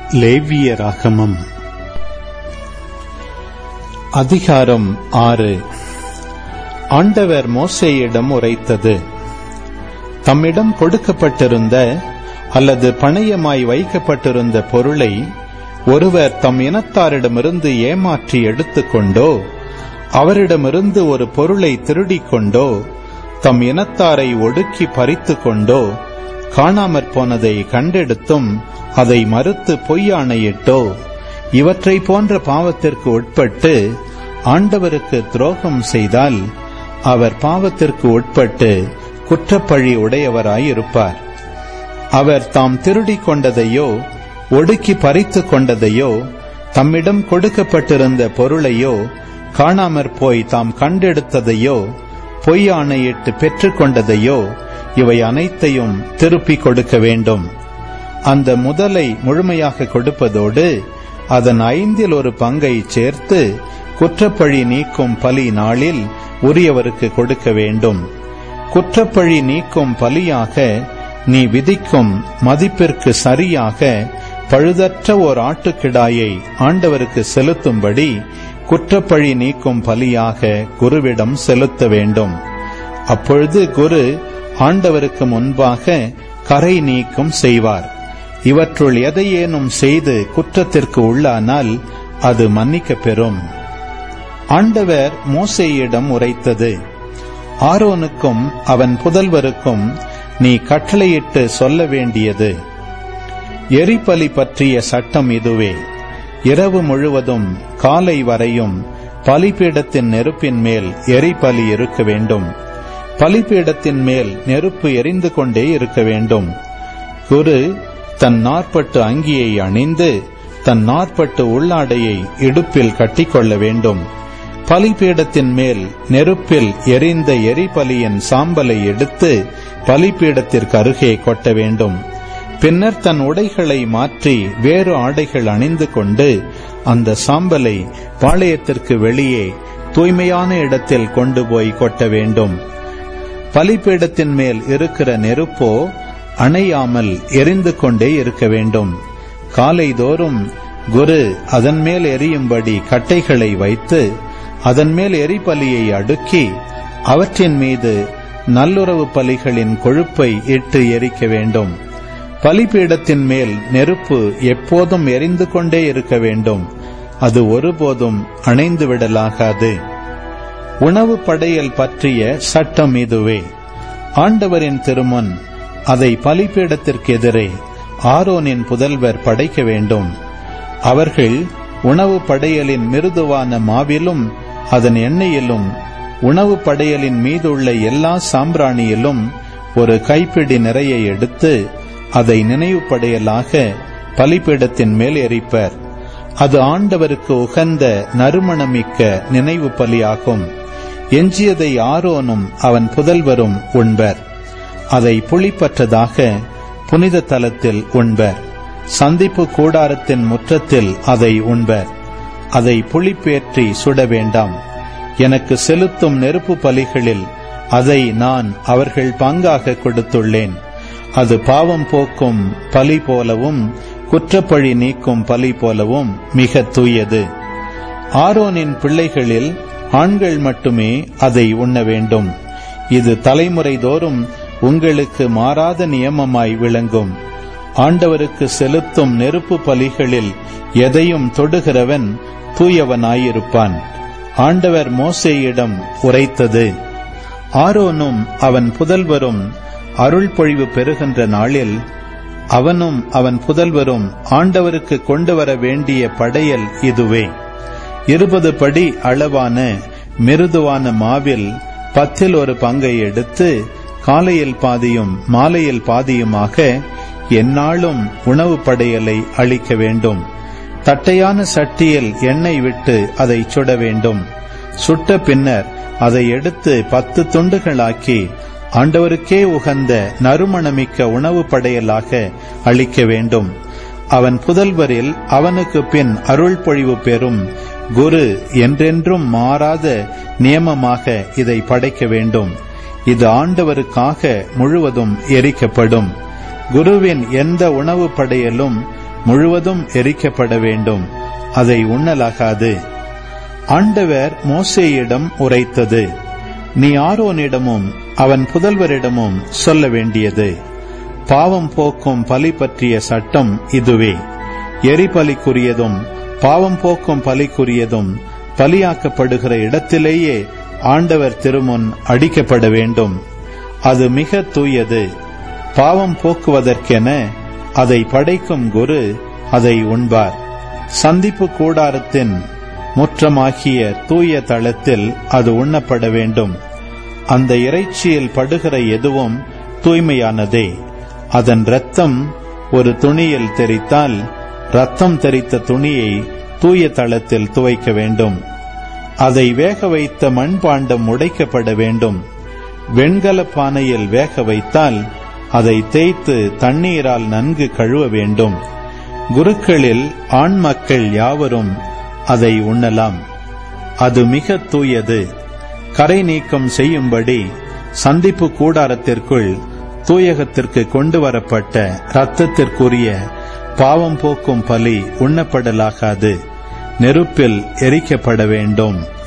லேவிய ராகமம் அதிகாரம் ஆறு ஆண்டவர் மோசேயிடம் உரைத்தது தம்மிடம் கொடுக்கப்பட்டிருந்த அல்லது பணயமாய் வைக்கப்பட்டிருந்த பொருளை ஒருவர் தம் இனத்தாரிடமிருந்து ஏமாற்றி எடுத்துக்கொண்டோ அவரிடமிருந்து ஒரு பொருளை திருடிக் கொண்டோ தம் இனத்தாரை ஒடுக்கி பறித்து கொண்டோ காணாமற் போனதை கண்டெடுத்தும் அதை மறுத்து பொய்யாணையிட்டோ இவற்றை போன்ற பாவத்திற்கு உட்பட்டு ஆண்டவருக்கு துரோகம் செய்தால் அவர் பாவத்திற்கு உட்பட்டு குற்றப்பழி உடையவராயிருப்பார் அவர் தாம் திருடிக் கொண்டதையோ ஒடுக்கி பறித்து கொண்டதையோ தம்மிடம் கொடுக்கப்பட்டிருந்த பொருளையோ காணாமற் போய் தாம் கண்டெடுத்ததையோ பொய் ஆணையிட்டு பெற்றுக்கொண்டதையோ இவை அனைத்தையும் திருப்பிக் கொடுக்க வேண்டும் அந்த முதலை முழுமையாக கொடுப்பதோடு அதன் ஐந்தில் ஒரு பங்கை சேர்த்து குற்றப்பழி நீக்கும் பலி நாளில் உரியவருக்கு கொடுக்க வேண்டும் குற்றப்பழி நீக்கும் பலியாக நீ விதிக்கும் மதிப்பிற்கு சரியாக பழுதற்ற ஓர் ஆட்டுக்கிடாயை ஆண்டவருக்கு செலுத்தும்படி குற்றப்பழி நீக்கும் பலியாக குருவிடம் செலுத்த வேண்டும் அப்பொழுது குரு ஆண்டவருக்கு முன்பாக கரை நீக்கம் செய்வார் இவற்றுள் எதையேனும் செய்து குற்றத்திற்கு உள்ளானால் அது மன்னிக்கப் பெறும் ஆண்டவர் மோசேயிடம் உரைத்தது ஆரோனுக்கும் அவன் புதல்வருக்கும் நீ கட்டளையிட்டு சொல்ல வேண்டியது எரிபலி பற்றிய சட்டம் இதுவே இரவு முழுவதும் காலை வரையும் பலிபீடத்தின் நெருப்பின் மேல் எரிபலி இருக்க வேண்டும் பலிபீடத்தின் மேல் நெருப்பு எரிந்து கொண்டே இருக்க வேண்டும் குரு தன் நாற்பட்டு அங்கியை அணிந்து தன் நாற்பட்டு உள்ளாடையை இடுப்பில் கட்டிக்கொள்ள வேண்டும் பலிபீடத்தின் மேல் நெருப்பில் எரிந்த எரிபலியின் சாம்பலை எடுத்து பலிபீடத்திற்கு அருகே கொட்ட வேண்டும் பின்னர் தன் உடைகளை மாற்றி வேறு ஆடைகள் அணிந்து கொண்டு அந்த சாம்பலை பாளையத்திற்கு வெளியே தூய்மையான இடத்தில் கொண்டு போய் கொட்ட வேண்டும் பலிபீடத்தின் மேல் இருக்கிற நெருப்போ அணையாமல் எரிந்து கொண்டே இருக்க வேண்டும் காலைதோறும் குரு அதன் மேல் எரியும்படி கட்டைகளை வைத்து அதன் மேல் எரிபலியை அடுக்கி அவற்றின் மீது நல்லுறவு பலிகளின் கொழுப்பை இட்டு எரிக்க வேண்டும் பலிபீடத்தின் மேல் நெருப்பு எப்போதும் எரிந்து கொண்டே இருக்க வேண்டும் அது ஒருபோதும் அணைந்து விடலாகாது உணவு படையல் பற்றிய சட்டம் இதுவே ஆண்டவரின் திருமுன் அதை பலிபீடத்திற்கு எதிரே ஆரோனின் புதல்வர் படைக்க வேண்டும் அவர்கள் உணவு படையலின் மிருதுவான மாவிலும் அதன் எண்ணெயிலும் உணவு படையலின் மீதுள்ள எல்லா சாம்பிராணியிலும் ஒரு கைப்பிடி நிறைய எடுத்து அதை நினைவு படையலாக பலிபீடத்தின் மேல் எரிப்பர் அது ஆண்டவருக்கு உகந்த நறுமணமிக்க நினைவு பலியாகும் எஞ்சியதை ஆரோனும் அவன் புதல்வரும் உண்பர் அதை புளிப்பற்றதாக புனித தலத்தில் உண்பர் சந்திப்பு கூடாரத்தின் முற்றத்தில் அதை உண்பர் அதை புளிப்பேற்றி சுட வேண்டாம் எனக்கு செலுத்தும் நெருப்பு பலிகளில் அதை நான் அவர்கள் பங்காக கொடுத்துள்ளேன் அது பாவம் போக்கும் பலி போலவும் குற்றப்பழி நீக்கும் பலி போலவும் மிக தூயது ஆரோனின் பிள்ளைகளில் ஆண்கள் மட்டுமே அதை உண்ண வேண்டும் இது தலைமுறை தோறும் உங்களுக்கு மாறாத நியமமாய் விளங்கும் ஆண்டவருக்கு செலுத்தும் நெருப்பு பலிகளில் எதையும் தொடுகிறவன் தூயவனாயிருப்பான் ஆண்டவர் மோசேயிடம் உரைத்தது ஆரோனும் அவன் புதல்வரும் அருள் பொழிவு பெறுகின்ற நாளில் அவனும் அவன் புதல்வரும் ஆண்டவருக்கு கொண்டு வர வேண்டிய படையல் இதுவே இருபது படி அளவான மிருதுவான மாவில் பத்தில் ஒரு பங்கை எடுத்து காலையில் பாதியும் மாலையில் பாதியுமாக எந்நாளும் உணவு படையலை அளிக்க வேண்டும் தட்டையான சட்டியில் எண்ணெய் விட்டு அதை சுட வேண்டும் சுட்ட பின்னர் அதை எடுத்து பத்து துண்டுகளாக்கி ஆண்டவருக்கே உகந்த நறுமணமிக்க உணவு படையலாக அளிக்க வேண்டும் அவன் புதல்வரில் அவனுக்கு பின் அருள் பொழிவு பெறும் குரு என்றென்றும் மாறாத நியமமாக இதை படைக்க வேண்டும் இது ஆண்டவருக்காக முழுவதும் எரிக்கப்படும் குருவின் எந்த உணவு படையலும் முழுவதும் எரிக்கப்பட வேண்டும் அதை உண்ணலாகாது ஆண்டவர் மோசேயிடம் உரைத்தது நீ ஆரோனிடமும் அவன் புதல்வரிடமும் சொல்ல வேண்டியது பாவம் போக்கும் பலி பற்றிய சட்டம் இதுவே எரிபலிக்குரியதும் பாவம் போக்கும் பலிக்குரியதும் பலியாக்கப்படுகிற இடத்திலேயே ஆண்டவர் திருமுன் அடிக்கப்பட வேண்டும் அது மிக தூயது பாவம் போக்குவதற்கென அதை படைக்கும் குரு அதை உண்பார் சந்திப்பு கூடாரத்தின் முற்றமாகிய தூய தளத்தில் அது உண்ணப்பட வேண்டும் அந்த இறைச்சியில் படுகிற எதுவும் தூய்மையானதே அதன் இரத்தம் ஒரு துணியில் தெரித்தால் ரத்தம் தெரித்த துணியை தூய தளத்தில் துவைக்க வேண்டும் அதை வேக வைத்த மண்பாண்டம் உடைக்கப்பட வேண்டும் வெண்கல பானையில் வேக வைத்தால் அதை தேய்த்து தண்ணீரால் நன்கு கழுவ வேண்டும் குருக்களில் ஆண் மக்கள் யாவரும் அதை உண்ணலாம் அது மிக தூயது கரை நீக்கம் செய்யும்படி சந்திப்பு கூடாரத்திற்குள் தூயகத்திற்கு கொண்டு வரப்பட்ட இரத்தத்திற்குரிய பாவம் போக்கும் பலி உண்ணப்படலாகாது நெருப்பில் எரிக்கப்பட வேண்டும்